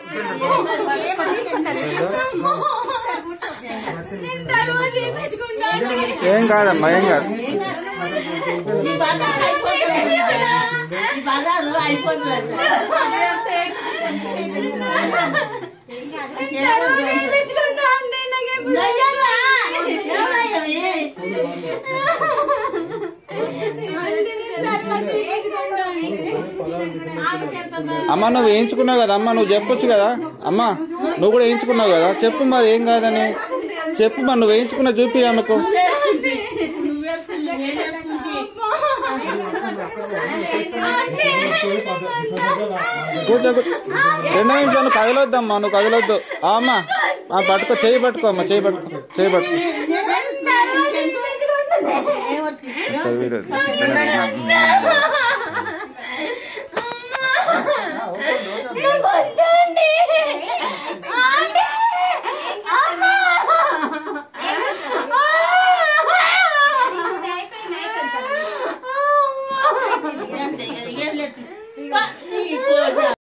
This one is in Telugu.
నేను తర్వాత చేపించుకుంటాను ఏం కాదమ్మా ఏం కాదు ఈ బజారు అయిపోతుంది ఈ బజారు అయిపోతుంది చేపించుకుంటా అంటే నాకు ఎప్పుడు నయ్యరా ఏమయ్యది అంటే నేను తర్వాత చేపించుకుంటా అంటే ఆమెకి ఎంత బాధ. అమ్మ నువ్వు వేయించుకున్నావు కదా అమ్మ నువ్వు చెప్పొచ్చు కదా అమ్మ నువ్వు కూడా వేయించుకున్నావు కదా చెప్పు మరి ఏం కాదని చెప్పు మరి నువ్వు వేయించుకున్నా చూపి ఆమెకు నువ్వు వేసుకుంటే నువ్వు వేసుకుంటే నేను వేసుకుంటే కూర్చో కూర్చో. రెండు నిమిషాలు నువ్వు కదలొద్దమ్మా నువ్వు కదలొద్దు ఆ అమ్మ ఆ పట్టుకో చేయి పట్టుకో అమ్మ చేయి పట్టుకో చేయి పట్టుకో ఏమొచ్చింది చదివిరు. నాకు వద్దండి. ఆంటీ. అమ్మా. అంతే ఇక ఏం లేదు ఈ పో-